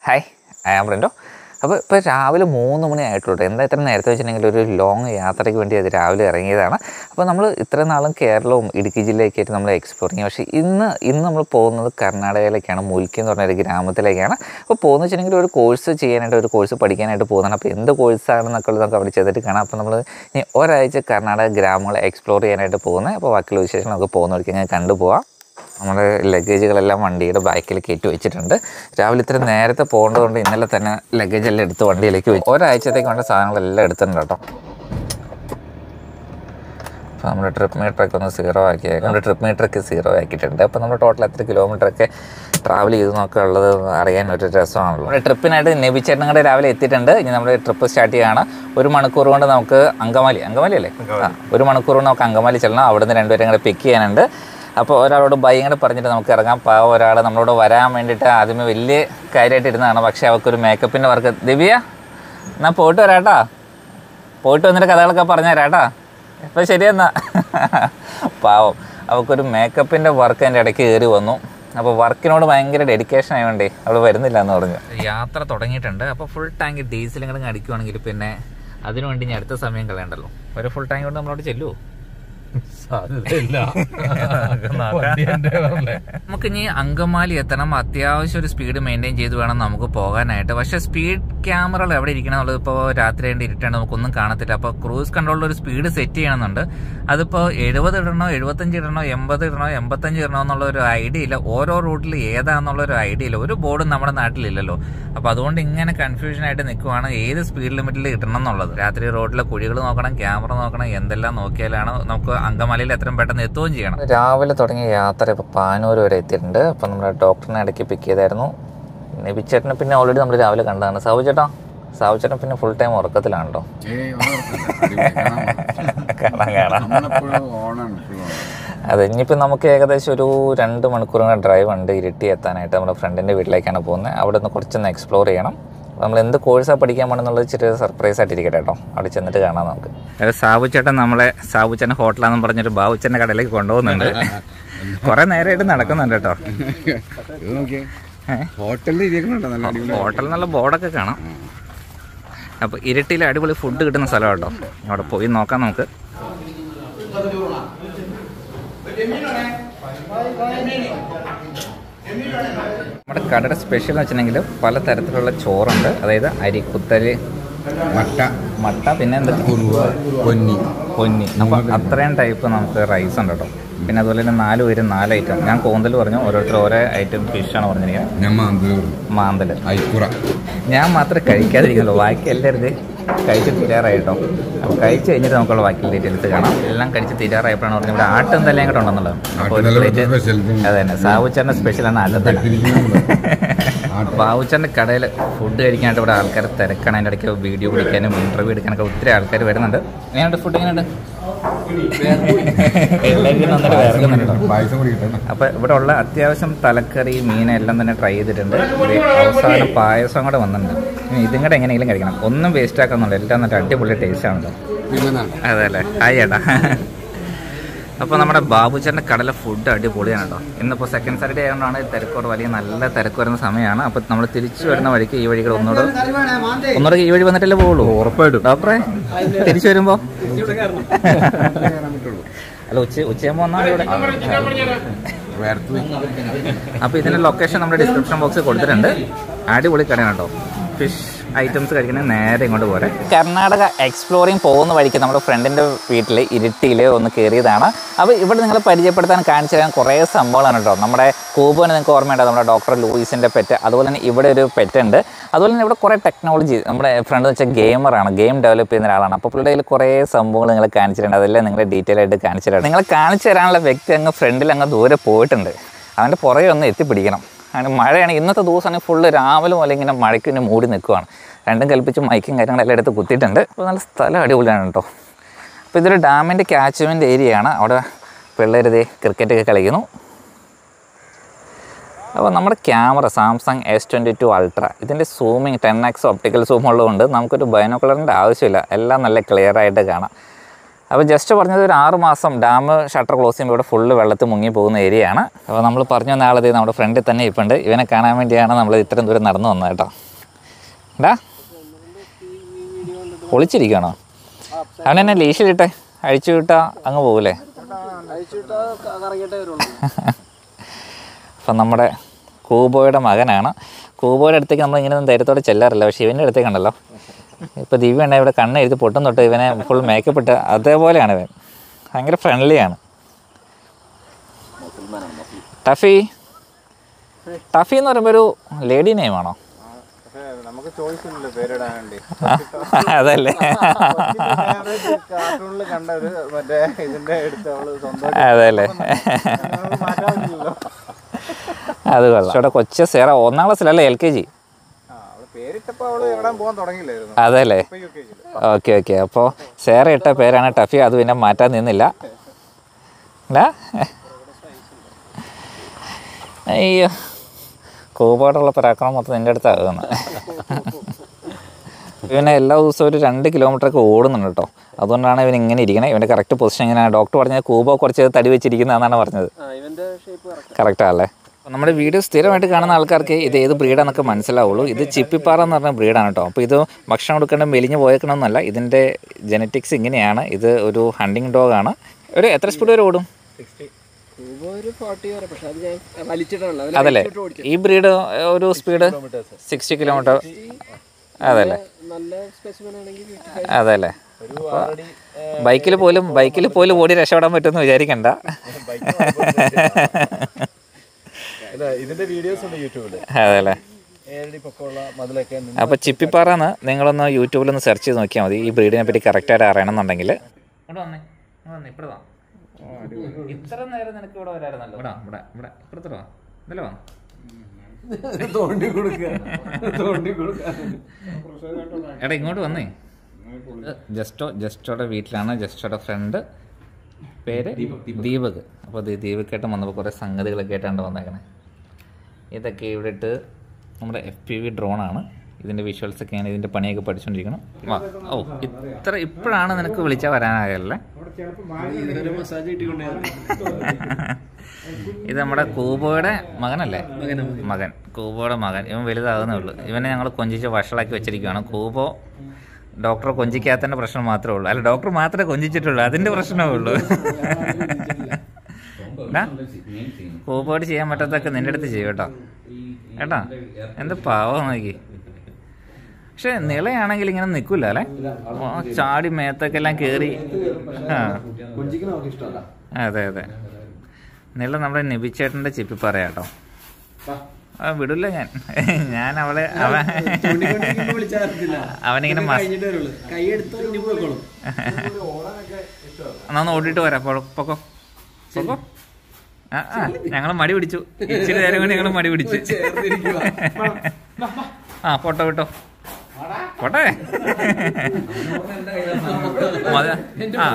Hi ആയാം ബ്രൻഡോ അപ്പോൾ ഇപ്പോൾ രാവിലെ മൂന്ന് മണി ആയിട്ടുള്ളൂ എന്താ ഇത്ര നേരത്തെ വെച്ചിട്ടുണ്ടെങ്കിൽ ഒരു ലോങ് യാത്രയ്ക്ക് വേണ്ടി അത് രാവിലെ ഇറങ്ങിയതാണ് അപ്പോൾ നമ്മൾ ഇത്ര നാളും കേരളവും ഇടുക്കി ജില്ലയൊക്കെ ആയിട്ട് നമ്മൾ എക്സ്പ്ലോർ ചെയ്യും പക്ഷേ ഇന്ന് ഇന്ന് നമ്മൾ പോകുന്നത് കർണാടകയിലേക്കാണ് മുൽക്കി എന്ന് പറഞ്ഞ ഒരു ഗ്രാമത്തിലേക്കാണ് അപ്പോൾ പോകുന്ന വെച്ചിട്ടുണ്ടെങ്കിൽ ഒരു കോഴ്സ് ചെയ്യാനായിട്ട് ഒരു കോഴ്സ് പഠിക്കാനായിട്ട് പോകുന്നതാണ് അപ്പോൾ എന്ത് കോഴ്സാണെന്നൊക്കെ ഉള്ളത് നമുക്ക് അവിടെ ചെയ്തിട്ട് കാണാം അപ്പോൾ നമ്മൾ ഇനി ഒരാഴ്ച കർണാടക ഗ്രാമങ്ങൾ എക്സ്പ്ലോർ ചെയ്യാനായിട്ട് പോകുന്നത് അപ്പോൾ ബാക്കിയുള്ള വിശേഷം നമുക്ക് പോകുന്നവർക്ക് ഇങ്ങനെ കണ്ടുപോകാം നമ്മുടെ ലഗേജുകളെല്ലാം വണ്ടിയുടെ ബാക്കിൽ കയറ്റി വെച്ചിട്ടുണ്ട് രാവിലെ ഇത്ര നേരത്തെ പോകേണ്ടതുകൊണ്ട് ഇന്നലെ തന്നെ ലഗേജ് എല്ലാം എടുത്ത് വണ്ടിയിലേക്ക് വെച്ചു ഒരാഴ്ചത്തേക്ക് വേണ്ട സാധനങ്ങളെല്ലാം എടുത്തിട്ടുണ്ട് കേട്ടോ അപ്പോൾ നമ്മുടെ ട്രിപ്പ് മീറ്ററൊക്കെ ഒന്ന് സീറോ ആക്കിയേക്കാം നമ്മുടെ ട്രിപ്പ് മീറ്ററൊക്കെ സീറോ ആക്കിയിട്ടുണ്ട് അപ്പോൾ നമ്മൾ ടോട്ടൽ എത്ര കിലോമീറ്ററൊക്കെ ട്രാവൽ ചെയ്തു എന്നൊക്കെ ഉള്ളത് അറിയാൻ ഒരു രസമാണല്ലോ നമ്മുടെ ട്രിപ്പിനായിട്ട് നബിച്ചേട്ടൻ കൂടെ രാവിലെ എത്തിയിട്ടുണ്ട് ഇനി നമ്മുടെ ട്രിപ്പ് സ്റ്റാർട്ട് ചെയ്യുകയാണ് ഒരു മണിക്കൂർ കൊണ്ട് നമുക്ക് അങ്കമാലി അങ്കമാലി അല്ലേ ആ ഒരു മണിക്കൂർ കൊണ്ട് നമുക്ക് അങ്കമാലി ചെല്ലണം അവിടുന്ന് രണ്ടുപേരും കൂടെ പിക്ക് ചെയ്യാനുണ്ട് അപ്പോൾ ഒരാളോട് ബൈ ഇങ്ങനെ പറഞ്ഞിട്ട് നമുക്ക് ഇറങ്ങാം പാവം ഒരാൾ നമ്മളോട് വരാൻ വേണ്ടിയിട്ട് ആദ്യമേ വലിയ കാര്യമായിട്ട് ഇരുന്നതാണ് പക്ഷേ അവൾക്കൊരു മേക്കപ്പിൻ്റെ വർക്ക് ദിവ്യ എന്നാൽ പോയിട്ട് വരാട്ടാ പോയിട്ട് വന്നിട്ട് കഥകളൊക്കെ പറഞ്ഞു തരാട്ടാ അപ്പോൾ ശരിയെന്നാ പാവം അവൾക്കൊരു മേക്കപ്പിൻ്റെ വർക്ക് എൻ്റെ ഇടയ്ക്ക് കയറി വന്നു അപ്പോൾ വർക്കിനോട് ഭയങ്കര ഡെഡിക്കേഷൻ ആയതുകൊണ്ടേ അവൾ വരുന്നില്ല എന്ന് പറഞ്ഞു യാത്ര തുടങ്ങിയിട്ടുണ്ട് അപ്പോൾ ഫുൾ ടാങ്ക് ഡീസൽ ഇങ്ങനെ അടിക്കുവാണെങ്കിൽ പിന്നെ അതിനുവേണ്ടി ഇനി അടുത്ത സമയം കളയണ്ടല്ലോ ഒരു ഫുൾ ടാങ്ക് കൊണ്ട് നമ്മളോട് ചെല്ലുമോ സാധ്യതയില്ല നമുക്ക് ഇനി അങ്കമാലി എത്തണം അത്യാവശ്യം ഒരു സ്പീഡ് മെയിൻറ്റെയിൻ ചെയ്ത് വേണം നമുക്ക് പോകാനായിട്ട് പക്ഷേ സ്പീഡ് ക്യാമറകൾ എവിടെ ഇരിക്കണം എന്നുള്ളത് ഇപ്പോൾ രാത്രി ആയിട്ട് ഇരുട്ടാണ് നമുക്കൊന്നും കാണത്തില്ല അപ്പോൾ ക്രൂസ് കൺട്രോളിൽ ഒരു സ്പീഡ് സെറ്റ് ചെയ്യണമെന്നുണ്ട് അതിപ്പോൾ എഴുപത് ഇടണോ എഴുപത്തഞ്ച് ഇടണോ എൺപത് ഇടണോ എൺപത്തഞ്ച് ഇടണോ എന്നുള്ള ഒരു ഐഡിയ ഇല്ല ഓരോ റൂട്ടിൽ ഏതാന്നുള്ള ഒരു ഐഡിയ ഇല്ല ഒരു ബോർഡും നമ്മുടെ നാട്ടിലില്ലല്ലോ അപ്പോൾ അതുകൊണ്ട് ഇങ്ങനെ കൺഫ്യൂഷൻ ആയിട്ട് നിൽക്കുവാണ് ഏത് സ്പീഡ് ലിമിറ്റിൽ ഇടണം എന്നുള്ളത് രാത്രി റോഡിലെ കുഴികൾ നോക്കണം ക്യാമറ നോക്കണം എന്തെല്ലാം നോക്കിയാലാണ് നമുക്ക് അങ്കമാലിയിൽ എത്രയും പെട്ടെന്ന് എത്തുകയും ചെയ്യണം രാവിലെ തുടങ്ങിയ യാത്ര ഇപ്പോൾ പാനൂർ വരെ എത്തിയിട്ടുണ്ട് അപ്പം നമ്മുടെ ഡോക്ടറിനെ ഇടയ്ക്ക് പിക്ക് ചെയ്തായിരുന്നു നബിച്ചേട്ടനെ പിന്നെ ഓൾറെഡി നമ്മൾ രാവിലെ കണ്ടതാണ് സാവു ചേട്ടാ സാവു ചേട്ടൻ പിന്നെ ഫുൾ ടൈം ഉറക്കത്തിലാണ് കേട്ടോ കാണാൻ കാണാം അതെ ഇനിയിപ്പോൾ നമുക്ക് ഏകദേശം ഒരു രണ്ട് മണിക്കൂറുകൾ ഡ്രൈവ് ഉണ്ട് ഇരിട്ടി എത്താനായിട്ട് നമ്മുടെ ഫ്രണ്ടിൻ്റെ വീട്ടിലേക്കാണ് പോകുന്നത് അവിടെ നിന്ന് കുറച്ചൊന്ന് എക്സ്പ്ലോർ ചെയ്യണം നമ്മൾ എന്ത് കോഴ്സാണ് പഠിക്കാൻ പോകണമെന്നുള്ളത് ചെറിയ സർപ്രൈസ് ആയിട്ടിരിക്കട്ടെ കേട്ടോ അവിടെ ചെന്നിട്ട് കാണാം നമുക്ക് സാബുച്ചേട്ടൻ നമ്മളെ സാബുച്ചേട്ടൻ ഹോട്ടലാണെന്ന് പറഞ്ഞൊരു ബാബുച്ചേൻ്റെ കടയിലേക്ക് കൊണ്ടുപോകുന്നുണ്ട് കുറേ നേരമായിട്ട് നടക്കുന്നുണ്ട് കേട്ടോ ഹോട്ടലിൽ ഇരിക്കുന്നുണ്ടോ നല്ല അടിപൊളി ഹോട്ടലിൽ നല്ല ബോർഡൊക്കെ കാണാം അപ്പോൾ ഇരട്ടിയിൽ അടിപൊളി ഫുഡ് കിട്ടുന്ന സ്ഥലം കേട്ടോ അവിടെ പോയി നോക്കാം നമുക്ക് നമ്മുടെ കടയുടെ സ്പെഷ്യൽ എന്ന് വെച്ചിട്ടുണ്ടെങ്കിൽ പല തരത്തിലുള്ള ചോറുണ്ട് അതായത് അരിക്കുത്തല് മട്ട മട്ട പിന്നെ എന്തൊക്കെ കുറുവ പൊന്നി പൊന്നി അപ്പോൾ അത്രയും ടൈപ്പ് നമുക്ക് റൈസ് ഉണ്ട് കേട്ടോ പിന്നെ അതുപോലെ തന്നെ നാല് പേര് നാല് ഐറ്റം ഞാൻ കൂന്തൽ പറഞ്ഞു ഓരോരുത്തർ ഓരോ ഐറ്റം ഫിഷാണ് പറഞ്ഞിരിക്കുന്നത് ഞാൻ മാന്തൂർ മാന്തൽ ഐക്കുറ ഞാൻ മാത്രമേ കഴിക്കാതിരിക്കുന്നുള്ളൂ ബാക്കി എല്ലാവരും ഇത് കഴിച്ച് തീരാറായി കേട്ടോ അപ്പോൾ കഴിച്ച് കഴിഞ്ഞിട്ട് നമുക്കുള്ള ബാക്കി ഡീറ്റെയിൽസ് കാണാം എല്ലാം കഴിച്ച് തീരാറായപ്പോഴാണ് പറഞ്ഞത് ഇവിടെ ആട്ടും തലയും കൂടെ ഉണ്ടെന്നുള്ളത് അപ്പോൾ ഒരു ആട്ടുതല പ്ലേറ്റ് special. അതെ തന്നെ സാവുച്ചറിൻ്റെ സ്പെഷ്യലാണ് ആട്ടത്തല ബാവുച്ചറിൻ്റെ കടയിൽ ഫുഡ് കഴിക്കാനായിട്ട് ഇവിടെ ആൾക്കാർ തിരക്കാണ് അതിൻ്റെ ഇടയ്ക്ക് വീഡിയോ പിടിക്കാനും ഇന്റർവ്യൂ എടുക്കാനൊക്കെ ഒത്തിരി ആൾക്കാർ വരുന്നുണ്ട് എങ്ങനെയുണ്ട് ഫുഡ് എങ്ങനെയുണ്ട് എല്ലാവരും നന്നായിട്ട് വേർക്കുന്നുണ്ട് കേട്ടോ പായസം കൂടി കിട്ടണം അപ്പോൾ ഇവിടെ ഉള്ള അത്യാവശ്യം തലക്കറി മീൻ എല്ലാം തന്നെ ട്രൈ ചെയ്തിട്ടുണ്ട് ഇത് അവസാനം പായസം കൂടെ വന്നിട്ടുണ്ട് ഇനി ഇതും കൂടെ എങ്ങനെയെങ്കിലും കഴിക്കണം ഒന്നും വേസ്റ്റ് ആക്കുന്നുള്ളൂ എല്ലാം നല്ല അടിപൊളി ടേസ്റ്റ് ആണല്ലോ പിന്നെ അതെ അല്ലേ ഹായ് ചേട്ടാ അപ്പോൾ നമ്മുടെ ബാബുച്ചേട്ടൻ്റെ കടല ഫുഡ് അടിപൊളിയാണ് കേട്ടോ ഇന്നിപ്പോൾ സെക്കൻഡ് സാറ്റർഡേ ആയതുകൊണ്ടാണ് തിരക്കോട് വലിയ നല്ല തിരക്ക് വരുന്ന സമയമാണ് അപ്പോൾ നമ്മൾ തിരിച്ചു വരുന്ന വഴിക്ക് ഈ വഴികൾ ഒന്നുകൂടെ ഒന്നുകൂടെ ഈ വഴി വന്നിട്ടല്ലേ പോവുള്ളൂ ഉറപ്പായിട്ടും ഡോക്ടറെ തിരിച്ചു വരുമ്പോൾ അല്ല ഉച്ച ഉച്ചയാകുമ്പോൾ വന്നാൽ ഇവിടെ വേർത്ത് പോയി. അപ്പോൾ ഇതിന്റെ ലൊക്കേഷൻ നമ്മുടെ ഡിസ്ക്രിപ്ഷൻ ബോക്സിൽ കൊടുത്തിട്ടുണ്ട് അടിപൊളി കടയാണ് കേട്ടോ ഫിഷ് ഐറ്റംസ് കഴിക്കണേ നേരെ ഇങ്ങോട്ട് പോരെ കർണാടക എക്സ്പ്ലോറിങ് പോകുന്ന വഴിക്ക് നമ്മുടെ ഫ്രണ്ടിൻ്റെ വീട്ടിൽ ഇരുട്ടിയിൽ ഒന്ന് കയറിയതാണ് അപ്പോൾ ഇവിടെ നിങ്ങൾ പരിചയപ്പെടുത്താൻ കാണിച്ചു തരാൻ കുറേ സംഭവങ്ങളാണ് കേട്ടോ നമ്മുടെ കൂബുവിന് നിങ്ങൾക്ക് ഓർമ്മയുണ്ടോ നമ്മുടെ ഡോക്ടർ ലൂയിസിൻ്റെ പെറ്റ് അതുപോലെ തന്നെ ഇവിടെ ഒരു പെറ്റ് ഉണ്ട് അതുപോലെ തന്നെ ഇവിടെ കുറേ ടെക്നോളജി നമ്മുടെ ഫ്രണ്ട് എന്ന് വെച്ചാൽ ഗെയിമറാണ് ഗെയിം ഡെവലപ്പ് ചെയ്യുന്ന ഒരാളാണ് അപ്പോൾ പുള്ളിയുടെ കയ്യിൽ കുറേ സംഭവങ്ങൾ നിങ്ങൾ കാണിച്ചു തരുന്നുണ്ട് അതെല്ലാം നിങ്ങൾ ഡീറ്റെയിൽ ആയിട്ട് കാണിച്ചു തരാം നിങ്ങൾ കാണിച്ചു തരാനുള്ള വ്യക്തി അങ്ങ് ഫ്രണ്ടിൽ അങ്ങ് ദൂരെ പോയിട്ടുണ്ട് അവൻ്റെ പുറകെ ഒന്ന് എത്തിപ്പിടിക്കണം അങ്ങനെ മഴയാണെങ്കിൽ ഇന്നത്തെ ദിവസമാണെങ്കിൽ ഫുള്ള് രാവിലെ പോലെ ഇങ്ങനെ മഴയ്ക്ക് പിന്നെ മൂടി നിൽക്കുവാണ് രണ്ടും കൽപ്പിച്ച് മൈക്കും കാര്യങ്ങളെല്ലാം എടുത്ത് കുത്തിയിട്ടുണ്ട് അപ്പോൾ നല്ല സ്ഥലം അടിപൊളിയാണ് കേട്ടോ അപ്പോൾ ഇതൊരു ഡാമിൻ്റെ ക്യാച്ച്മെൻറ്റ് ഏരിയയാണ് അവിടെ പിള്ളേരിതേ ക്രിക്കറ്റൊക്കെ കളിക്കുന്നു അപ്പോൾ നമ്മുടെ camera Samsung S twenty two ultra ഇതിൻ്റെ zooming ten X optical zoom ഉള്ളതുകൊണ്ട് നമുക്കൊരു ബൈനോക്കുലറിൻ്റെ ആവശ്യമില്ല എല്ലാം നല്ല ക്ലിയർ ആയിട്ട് കാണാം അപ്പോൾ ജസ്റ്റ് പറഞ്ഞത് ഒരു ആറ് മാസം ഡാം ഷട്ടർ ക്ലോസ് ചെയ്യുമ്പോൾ ഇവിടെ ഫുള്ള് വെള്ളത്തിൽ മുങ്ങി പോകുന്ന ഏരിയയാണ് അപ്പോൾ നമ്മൾ പറഞ്ഞു വന്ന ആളത് നമ്മുടെ ഫ്രണ്ടിൽ തന്നെ ഇപ്പുണ്ട് ഇവനെ കാണാൻ വേണ്ടിയാണ് നമ്മൾ ഇത്രയും ദൂരം നടന്നു വന്നത് കേട്ടോ ഡാ ഒളിച്ചിരിക്കണോ അവൻ എന്നെ ലീശിലിട്ടെ അഴിച്ചു വിട്ടാ അങ്ങ് പോകൂലേ അപ്പം നമ്മുടെ കൂബോയുടെ മകനാണ് കൂബോയുടെ അടുത്തേക്ക് നമ്മൾ ഇങ്ങനെ ഒന്നും ധൈര്യത്തോടെ ചെല്ലാറില്ല പക്ഷേ ഇവൻ്റെ അടുത്തേക്ക് ഉണ്ടല്ലോ ഇപ്പോൾ ദിവ്യ ഉണ്ടെങ്കിൽ ഇവിടെ കണ്ണ് എഴുതി പൊട്ടും തൊട്ട് ഇവനെ ഫുൾ മേക്കപ്പ് ഇട്ട് അതേപോലെയാണ് ഇവൻ ഭയങ്കര ഫ്രണ്ട്ലിയാണ് ടഫി ടഫി എന്ന് പറയുമ്പോൾ ഒരു ലേഡി നെയിമാണോ നമുക്ക് ചോയ്സ് ഇല്ലല്ലോ പേരിടാൻ വേണ്ടി അതല്ലേ കാർട്ടൂണിൽ കണ്ടത് മറ്റേ ഇതിന്റെ എടുത്ത് അവള് സ്വന്തം അതല്ലേ മാറ്റാൻ പറ്റില്ലല്ലോ അത് കൊള്ളാം ഇവിടെ കൊച്ചു സേറ ഒന്നാം ക്ലാസ്സിലല്ലേ എൽ കെ ജി ആ അവള് പേരിട്ടപ്പോ അവള് എവിടാൻ പോകാൻ തുടങ്ങിയില്ലായിരുന്നു അതല്ലേ ഇപ്പൊ യു കെ ജിയില് ഓക്കെ ഓക്കെ അപ്പോൾ സേറ ഇട്ട പേരാണ് ടഫി അത് പിന്നെ മാറ്റാൻ നിന്നില്ല ഡാ. അയ്യോ കൂപാടുള്ള പരാക്രമം മൊത്തം നിൻ്റെ അടുത്താകുന്നു ഇവനെ എല്ലാ ദിവസവും ഒരു രണ്ട് കിലോമീറ്ററൊക്കെ ഓടുന്നുണ്ട് കേട്ടോ അതുകൊണ്ടാണ് ഇവൻ ഇങ്ങനെ ഇരിക്കണേ ഇവൻ്റെ കറക്റ്റ് പൊസിഷൻ ഇങ്ങനെയാണ് ഡോക്ടർ പറഞ്ഞത് കൂബോ കുറച്ച് തടി വെച്ചിരിക്കുന്നതെന്നാണ് പറഞ്ഞത് കറക്റ്റാ അല്ലേ അപ്പോൾ നമ്മുടെ വീഡിയോ സ്ഥിരമായിട്ട് കാണുന്ന ആൾക്കാർക്ക് ഇത് ഏത് ബ്രീഡാന്നൊക്കെ മനസ്സിലാവുള്ളൂ ഇത് ചിപ്പിപ്പാറ എന്ന് പറഞ്ഞ ബ്രീഡാണ് കേട്ടോ അപ്പോൾ ഇത് ഭക്ഷണം കൊടുക്കേണ്ട മെലിഞ്ഞ് പോയേക്കണമെന്നല്ല ഇതിൻ്റെ ജനറ്റിക്സ് ഇങ്ങനെയാണ് ഇത് ഒരു ഹണ്ടിങ് ഡോഗാണ് ഒരു എത്ര സ്പീഡ് വരെ ഓടും ഒരു ഫോർട്ടി വരെ പക്ഷെ അത് ഞാൻ വലിച്ചിട്ടുള്ള അതല്ലേ ഈ ബ്രീഡ് ഒരു സ്പീഡ് സിക്സ്റ്റി കിലോമീറ്റർ അതല്ലേ നല്ല സ്പെസിമൻ ആണെങ്കിൽ അതല്ലേ ബൈക്കിൽ പോലും ബൈക്കിൽ പോലും ഓടി രക്ഷപ്പെടാൻ പറ്റുമെന്ന് വിചാരിക്കണ്ട ഇതിന്റെ വീഡിയോസ് ഉണ്ട് യൂട്യൂബില് അതല്ലേ ഏഴടി പൊക്കമുള്ള മതിലൊക്കെ അപ്പോൾ ചിപ്പിപ്പാറന്ന് നിങ്ങളൊന്ന് യൂട്യൂബിലൊന്ന് സെർച്ച് ചെയ്ത് നോക്കിയാൽ മതി ഈ ബ്രീഡിനെ പറ്റി കറക്റ്റായിട്ട് അറിയണമെന്നുണ്ടെങ്കിൽ ഇത്ര നേരം നിനക്ക് ഇവിടെ വരായിരുന്നല്ലോ ഇവിടെ ഇവിടെ ഇവിടെ ഇപ്പുറത്തോട്ട് വാ ഇന്നലെ വാ തോണ്ടി കൊടുക്കുക തോണ്ടി കൊടുക്കുക എടാ ഇങ്ങോട്ട് വന്നേ ജസ്റ്റോ ജസ്റ്റോടെ വീട്ടിലാണ് ജസ്റ്റോടെ ഫ്രണ്ട് പേര് ദീപക് അപ്പോൾ അത് ദീപക്കായിട്ട് വന്നപ്പോൾ കുറേ സംഗതികളൊക്കെ ആയിട്ടാണ് വന്നേക്കണേ ഇതൊക്കെ ഇവിടെ ഇട്ട് നമ്മുടെ എഫ് പി വി ഡ്രോണാണ് ഇതിൻ്റെ വിഷ്വൽസ് ഒക്കെയാണ് ഇതിൻ്റെ പണിയൊക്കെ പഠിച്ചുകൊണ്ടിരിക്കണം വാ ഓ ഇത്ര ഇപ്പോഴാണ് നിനക്ക് വിളിച്ചാൽ വരാനായല്ലേ മസാജ് കിട്ടിക്കൊണ്ടായിരുന്നു ഇത് നമ്മുടെ കൂബോയുടെ മകനല്ലേ മകൻ കൂബോയുടെ മകൻ ഇവൻ വലുതാകുന്നേ ഉള്ളൂ ഇവനെ ഞങ്ങൾ കൊഞ്ചിച്ച് വഷളാക്കി വെച്ചിരിക്കുകയാണ് കൂബോ ഡോക്ടറെ കൊഞ്ചിക്കാത്തതിൻ്റെ പ്രശ്നം മാത്രമേ ഉള്ളൂ അല്ല ഡോക്ടർ മാത്രമേ കൊഞ്ചിച്ചിട്ടുള്ളൂ അതിൻ്റെ പ്രശ്നമേ ഉള്ളൂ ഡാ, കൂബോയോട് ചെയ്യാൻ പറ്റാത്തൊക്കെ നിന്റെ അടുത്ത് ചെയ്യും കേട്ടോ കേട്ടാ എന്ത് പാവം നോക്കി പക്ഷെ നിളയാണെങ്കിൽ ഇങ്ങനെ നിൽക്കില്ല അല്ലേ ഓ, ചാടി മേത്തൊക്കെ എല്ലാം കയറി ആ അതെ അതെ നില നമ്മുടെ നിബിച്ചേട്ടൻ്റെ ചിപ്പി പറയാട്ടോ ആ വിടില്ല ഞാൻ ഞാൻ അവളെ അവൻ അവനിങ്ങനെ മസ് കഴിഞ്ഞിട്ടേ വരുള്ളൂ കൈ എടുത്തോ ഇനി പോയിക്കോളും എന്നാ ഒന്ന് ഓടിയിട്ട് വരാം പൊ- പൊക്കോ പൊക്കോ ആ ആ ഞങ്ങൾ മടി പിടിച്ചു ഇച്ചിരി നേരം കൊണ്ട് ഞങ്ങൾ മടി പിടിച്ചു ആ പോട്ടോ വിട്ടോ പോട്ടെ മതി. ആ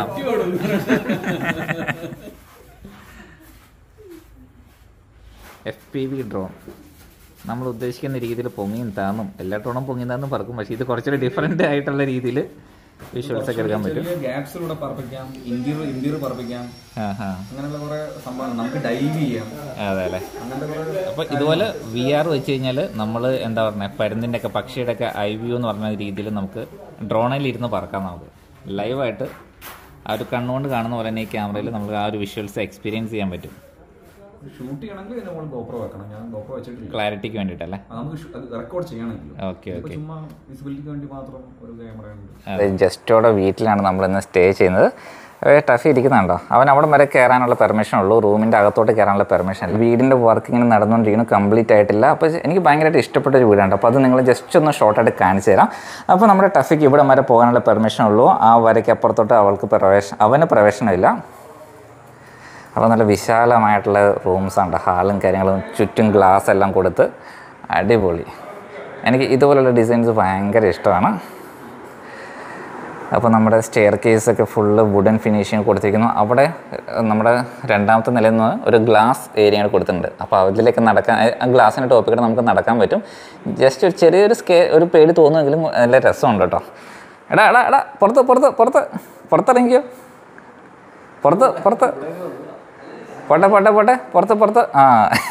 എഫ് പി വി ഡ്രോൺ നമ്മൾ ഉദ്ദേശിക്കുന്ന രീതിയിൽ പൊങ്ങിയും താന്നും എല്ലാ ഡ്രോണും പൊങ്ങിയും താന്നും പറക്കും പക്ഷേ ഇത് കുറച്ചുകൂടി ഡിഫറെൻ്റ് ആയിട്ടുള്ള രീതിയിൽ വിഷ്വൽസ് ഒക്കെ എടുക്കാൻ പറ്റും ഗ്യാപ്സിലൂടെ പറപ്പിക്കാം ഇന്റീരിയർ ഇന്റീരിയർ പറപ്പിക്കാം ആ ആ അങ്ങനെയുള്ള കുറെ സംഭവങ്ങൾ നമുക്ക് ഡൈവ് ചെയ്യാം അതെ അല്ലേ അങ്ങനത്തെ കുറെ അപ്പോൾ ഇതുപോലെ വി ആർ വെച്ച് കഴിഞ്ഞാൽ നമ്മൾ എന്താ പറയുക പരുന്തിൻ്റെ ഒക്കെ പക്ഷിയുടെ ഒക്കെ ഐ വ്യൂ എന്ന് പറഞ്ഞ രീതിയിൽ നമുക്ക് ഡ്രോണിൽ ഇരുന്ന് പറക്കാം നമുക്ക് ലൈവായിട്ട് ആ ഒരു കണ്ണുകൊണ്ട് കാണുന്ന പോലെ തന്നെ ഈ ക്യാമറയിൽ നമുക്ക് ആ ഒരു വിഷ്വൽസ് എക്സ്പീരിയൻസ് ചെയ്യാൻ പറ്റും ഷൂട്ട് ചെയ്യണമെങ്കിൽ ഇതിന് നമ്മൾ ഗോപ്രോ വെക്കണം ഞാൻ ഗോപ്രോ വെച്ചിട്ടില്ല ക്ലാരിറ്റിക്ക് വേണ്ടിയിട്ടല്ലേ അത് നമുക്ക് ഷൂ- അത് റെക്കോർഡ് ചെയ്യണമെങ്കിൽ ഓക്കെ ഇപ്പൊ ഓക്കെ ചുമ്മാ വിസിബിലിറ്റിക്ക് വേണ്ടി മാത്രം ഒരു ക്യാമറ ഉണ്ട് ജസ്റ്റോടെ വീട്ടിലാണ് നമ്മൾ ഇന്ന് സ്റ്റേ ചെയ്യുന്നത് ഏ, ടഫി ഇരിക്കുന്നുണ്ടോ അവൻ അവിടെ വരെ കയറാനുള്ള പെർമിഷൻ ഉള്ളൂ റൂമിൻ്റെ അകത്തോട്ട് കയറാനുള്ള പെർമിഷൻ വീടിൻ്റെ വർക്ക് ഇങ്ങനെ നടന്നുകൊണ്ടിരിക്കുന്നു കംപ്ലീറ്റ് ആയിട്ടില്ല അപ്പോൾ എനിക്ക് ഭയങ്കരമായിട്ട് ഇഷ്ടപ്പെട്ട ഒരു വീടാണ് അപ്പോൾ അത് നിങ്ങൾ ജസ്റ്റ് ഒന്ന് ഷോർട്ടായിട്ട് കാണിച്ചു തരാം അപ്പോൾ നമ്മുടെ ടഫിക്ക് ഇവിടെ വരെ പോകാനുള്ള പെർമിഷൻ ഉള്ളൂ ആ വരയ്ക്ക് അപ്പുറത്തോട്ട് അവൾക്ക് പ്രവേശനം അവന് പ്രവേശനമില്ല അപ്പോൾ നല്ല വിശാലമായിട്ടുള്ള റൂംസാണ് ഹാളും കാര്യങ്ങളും ചുറ്റും ഗ്ലാസ് എല്ലാം കൊടുത്ത് അടിപൊളി എനിക്ക് ഇതുപോലുള്ള ഡിസൈൻസ് ഭയങ്കര ഇഷ്ടമാണ് അപ്പോൾ നമ്മുടെ സ്റ്റെയർ കേസൊക്കെ ഫുള്ള് വുഡൻ ഫിനിഷിങ് കൊടുത്തിരിക്കുന്നു അവിടെ ഏഹ്, നമ്മുടെ രണ്ടാമത്തെ നിലയിൽ നിന്ന് ഒരു ഗ്ലാസ് ഏരിയ കൊടുത്തിട്ടുണ്ട് അപ്പോൾ അതിലേക്ക് നടക്കാൻ ആ ഗ്ലാസിൻ്റെ ടോപ്പിൽ കൂടെ നമുക്ക് നടക്കാൻ പറ്റും ജസ്റ്റ് ഒരു ചെറിയൊരു സ്കേ ഒരു പേടി തോന്നുമെങ്കിലും നല്ല രസമുണ്ട് കേട്ടോ എടാ എടാ എടാ പുറത്ത് പുറത്ത് പുറത്ത് പുറത്തിറങ്ങിക്കോ പുറത്ത് പുറത്ത് പോട്ടെ പോട്ടെ പോട്ടെ പുറത്ത് പുറത്ത് ആ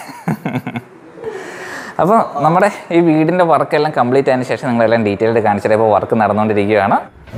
അപ്പോൾ നമ്മുടെ ഈ വീടിൻ്റെ വർക്കെല്ലാം കംപ്ലീറ്റ് ആയതിനു ശേഷം നിങ്ങളെല്ലാം ഡീറ്റെയിൽഡ് കാണിച്ചിട്ട് ഇപ്പോൾ വർക്ക് നടന്നുകൊണ്ടിരിക്കുകയാണ്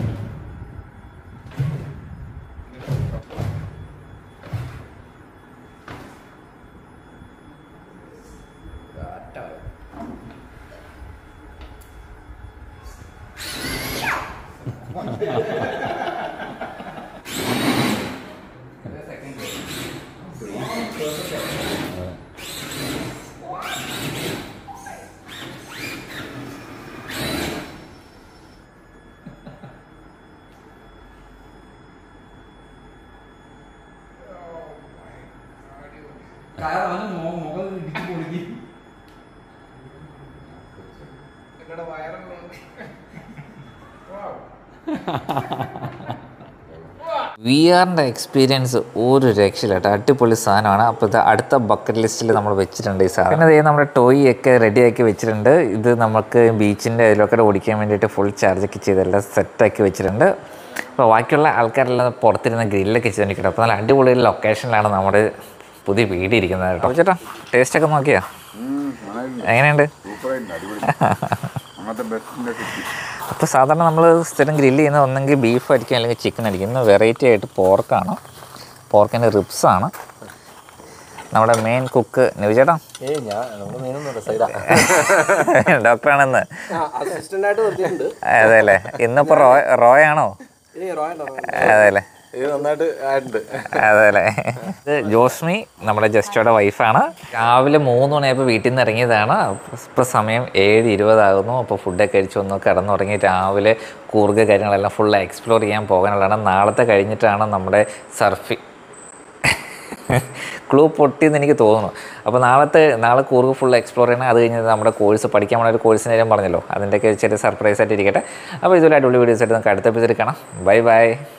വി ആറിൻ്റെ എക്സ്പീരിയൻസ് ഒരു രക്ഷയില്ല കേട്ടോ അടിപൊളി സാധനമാണ് അപ്പോൾ ഇത് അടുത്ത ബക്കറ്റ് ലിസ്റ്റിൽ നമ്മൾ വെച്ചിട്ടുണ്ട് ഈ സാധനം പിന്നെ ഇത് നമ്മുടെ ടോയ് ഒക്കെ റെഡിയാക്കി വെച്ചിട്ടുണ്ട് ഇത് നമുക്ക് ബീച്ചിൻ്റെ അതിലൊക്കെ ഓടിക്കാൻ വേണ്ടിയിട്ട് ഫുൾ ചാർജൊക്കെ ചെയ്തെല്ലാം സെറ്റാക്കി വെച്ചിട്ടുണ്ട് അപ്പോൾ ബാക്കിയുള്ള ആൾക്കാരെല്ലാം പുറത്തിരുന്ന് ഗ്രില്ലൊക്കെ ചെയ്തുകൊണ്ടിരിക്കട്ടെ അപ്പോൾ നല്ല അടിപൊളി ലൊക്കേഷനിലാണ് നമ്മുടെ പുതിയ വീട് ഇരിക്കുന്നത് കേട്ടോ അപ്പോൾ ചേട്ടാ ടേസ്റ്റൊക്കെ നോക്കിയാ എങ്ങനെയുണ്ട് അങ്ങനത്തെ ബെസ്റ്റിൻ്റെ കിട്ടി അപ്പോൾ സാധാരണ നമ്മൾ സ്ഥിരം ഗ്രില്ല് ചെയ്യുന്നത് ഒന്നെങ്കിൽ ബീഫ് ആയിരിക്കും അല്ലെങ്കിൽ ചിക്കൻ ആയിരിക്കും ഇന്ന് വെറൈറ്റി ആയിട്ട് പോർക്കാണ് പോർക്കിൻ്റെ റിബ്സാണ് നമ്മുടെ മെയിൻ കുക്ക് നിവിചേട്ടാ ഏയ് ഞാൻ നമ്മുടെ മീനൊന്നും സൈഡാ ഡോക്ടറാണെന്ന് അസിസ്റ്റന്റ് ആയിട്ട് നിർത്തിയിട്ടുണ്ട് അതെ അല്ലേ ഇന്നിപ്പോൾ റോ റോയാണോ ഇനി റോയൽ അതെ അല്ലേ ഇത് നന്നായിട്ട് ആയിട്ടുണ്ട് അതെ അല്ലേ ഇത് ജോസ്മി നമ്മുടെ ജസ്റ്റോയുടെ വൈഫാണ് രാവിലെ മൂന്ന് മണിയായപ്പോൾ വീട്ടിൽ നിന്ന് ഇറങ്ങിയതാണ് ഇപ്പോൾ സമയം ഏഴ് ഇരുപതാകുന്നു അപ്പോൾ ഫുഡൊക്കെ കഴിച്ച് ഒന്ന് കിടന്നുറങ്ങി രാവിലെ കൂർഗ് കാര്യങ്ങളെല്ലാം ഫുൾ എക്സ്പ്ലോർ ചെയ്യാൻ പോകാനുള്ളതാണ് നാളത്തെ കഴിഞ്ഞിട്ടാണ് നമ്മുടെ സർഫി ക്ലൂ പൊട്ടിയെന്ന് എനിക്ക് തോന്നുന്നു അപ്പോൾ നാളത്തെ നാളെ കൂർഗ് ഫുൾ എക്സ്പ്ലോർ ചെയ്യണം അത് കഴിഞ്ഞ് നമ്മുടെ കോഴ്സ് പഠിക്കാൻ പോണ ഒരു കോഴ്സിൻ്റെ കാര്യം പറഞ്ഞല്ലോ അതിൻ്റെയൊക്കെ ചെറിയ സർപ്രൈസ് ആയിട്ട് ഇരിക്കട്ടെ അപ്പോൾ ഇതുപോലെ അടിപൊളി വീഡിയോസ് ആയിട്ട് നമുക്ക് അടുത്ത എപ്പിസോഡിൽ കാണാം ബൈ ബൈ